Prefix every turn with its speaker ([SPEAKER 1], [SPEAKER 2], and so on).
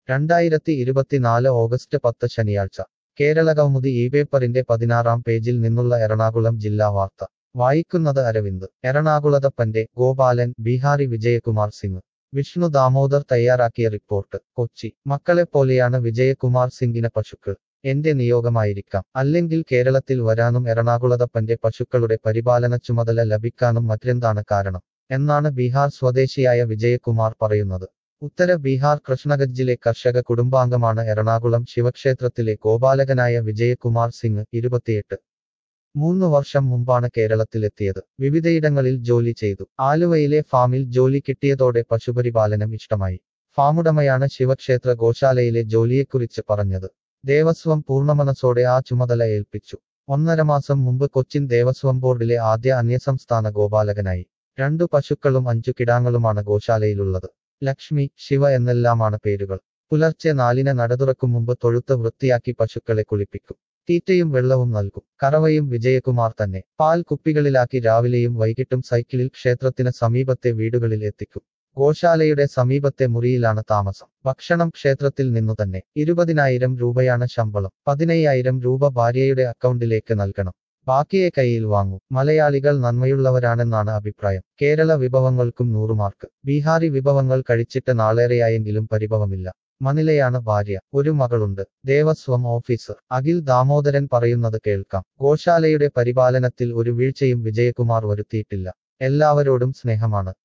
[SPEAKER 1] രണ്ടായിരത്തി ഇരുപത്തിനാല് ഓഗസ്റ്റ് പത്ത് ശനിയാഴ്ച കേരള കൗമുദി ഈ പേപ്പറിന്റെ പതിനാറാം പേജിൽ നിന്നുള്ള എറണാകുളം ജില്ലാ വാർത്ത വായിക്കുന്നത് അരവിന്ദ് എറണാകുളത്തപ്പന്റെ ഗോപാലൻ ബീഹാറി വിജയകുമാർ സിംഗ് വിഷ്ണു ദാമോദർ തയ്യാറാക്കിയ റിപ്പോർട്ട് കൊച്ചി മക്കളെപ്പോലെയാണ് വിജയകുമാർ സിംഗിന് പശുക്കൾ എന്റെ നിയോഗമായിരിക്കാം അല്ലെങ്കിൽ കേരളത്തിൽ വരാനും എറണാകുളത്തപ്പന്റെ പശുക്കളുടെ പരിപാലന ചുമതല ലഭിക്കാനും മറ്റെന്താണ് കാരണം എന്നാണ് ബീഹാർ സ്വദേശിയായ വിജയകുമാർ പറയുന്നത് ഉത്തര ബീഹാർ കൃഷ്ണഗഞ്ചിലെ കർഷക കുടുംബാംഗമാണ് എറണാകുളം ശിവക്ഷേത്രത്തിലെ ഗോപാലകനായ വിജയകുമാർ സിംഗ് ഇരുപത്തിയെട്ട് മൂന്ന് വർഷം മുമ്പാണ് കേരളത്തിലെത്തിയത് വിവിധയിടങ്ങളിൽ ജോലി ചെയ്തു ആലുവയിലെ ഫാമിൽ ജോലി കിട്ടിയതോടെ പശുപരിപാലനം ഇഷ്ടമായി ഫാമുടമയാണ് ശിവക്ഷേത്ര ഗോശാലയിലെ ജോലിയെക്കുറിച്ച് പറഞ്ഞത് ദേവസ്വം പൂർണ്ണമനസ്സോടെ ആ ചുമതല ഏൽപ്പിച്ചു ഒന്നര മാസം മുമ്പ് കൊച്ചിൻ ദേവസ്വം ബോർഡിലെ ആദ്യ അന്യസംസ്ഥാന ഗോപാലകനായി രണ്ടു പശുക്കളും അഞ്ചു കിടാങ്ങളുമാണ് ഗോശാലയിലുള്ളത് ലക്ഷ്മി ശിവ എന്നെല്ലാമാണ് പേരുകൾ പുലർച്ചെ നാലിന് നടതുറക്കും മുമ്പ് തൊഴുത്ത് വൃത്തിയാക്കി പശുക്കളെ കുളിപ്പിക്കും തീറ്റയും വെള്ളവും നൽകും കറവയും വിജയകുമാർ തന്നെ പാൽ കുപ്പികളിലാക്കി രാവിലെയും വൈകിട്ടും സൈക്കിളിൽ ക്ഷേത്രത്തിന് സമീപത്തെ വീടുകളിൽ എത്തിക്കും ഗോശാലയുടെ സമീപത്തെ മുറിയിലാണ് താമസം ഭക്ഷണം ക്ഷേത്രത്തിൽ നിന്നു തന്നെ ഇരുപതിനായിരം രൂപയാണ് ശമ്പളം പതിനയ്യായിരം രൂപ ഭാര്യയുടെ അക്കൗണ്ടിലേക്ക് നൽകണം ബാക്കിയെ കയ്യിൽ വാങ്ങൂ മലയാളികൾ നന്മയുള്ളവരാണെന്നാണ് അഭിപ്രായം കേരള വിഭവങ്ങൾക്കും നൂറുമാർക്ക് ബീഹാറി വിഭവങ്ങൾ കഴിച്ചിട്ട് നാളേറെയായെങ്കിലും പരിഭവമില്ല മനിലയാണ് ഭാര്യ ഒരു മകളുണ്ട് ദേവസ്വം ഓഫീസർ അഖിൽ ദാമോദരൻ പറയുന്നത് കേൾക്കാം ഗോശാലയുടെ പരിപാലനത്തിൽ ഒരു വീഴ്ചയും വിജയകുമാർ വരുത്തിയിട്ടില്ല എല്ലാവരോടും സ്നേഹമാണ്